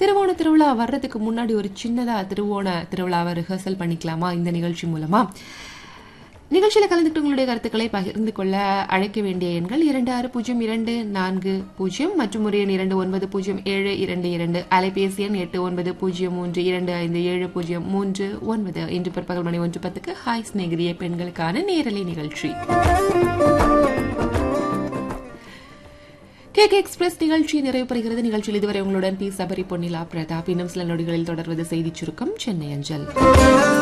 திருவோண திருவிழா வர்றதுக்கு முன்னாடி ஒரு சின்னதா திருவோண திருவிழாவை ரிஹர்சல் பண்ணிக்கலாமா இந்த நிகழ்ச்சி மூலமா நிகழ்ச்சியில் கலந்துட்டு உங்களுடைய கருத்துக்களை பகிர்ந்து கொள்ள அழைக்க வேண்டிய எண்கள் இரண்டு ஆறு பூஜ்ஜியம் இரண்டு நான்கு பூஜ்ஜியம் மற்றும் ஒரு எண் இரண்டு ஒன்பது பூஜ்ஜியம் ஏழு இரண்டு இரண்டு அலைபேசி எண் எட்டு ஒன்பது பூஜ்ஜியம் மூன்று இரண்டு ஐந்து ஏழு பூஜ்ஜியம் மூன்று ஒன்பது இன்று பிற்பகல் மணி ஒன்று பத்துக்கு ஹாய் ஸ்நேகிரிய பெண்களுக்கான நேரலை நிகழ்ச்சி கேக் எக்ஸ்பிரஸ் நிகழ்ச்சி நிறைவு பெறுகிறது நிகழ்ச்சியில் இதுவரை உங்களுடன் பி சபரி பொன்னிலா பிரதாப் இன்னும் சில நொடிகளில் தொடர்வது செய்திச் சுருக்கம் சென்னை அஞ்சல்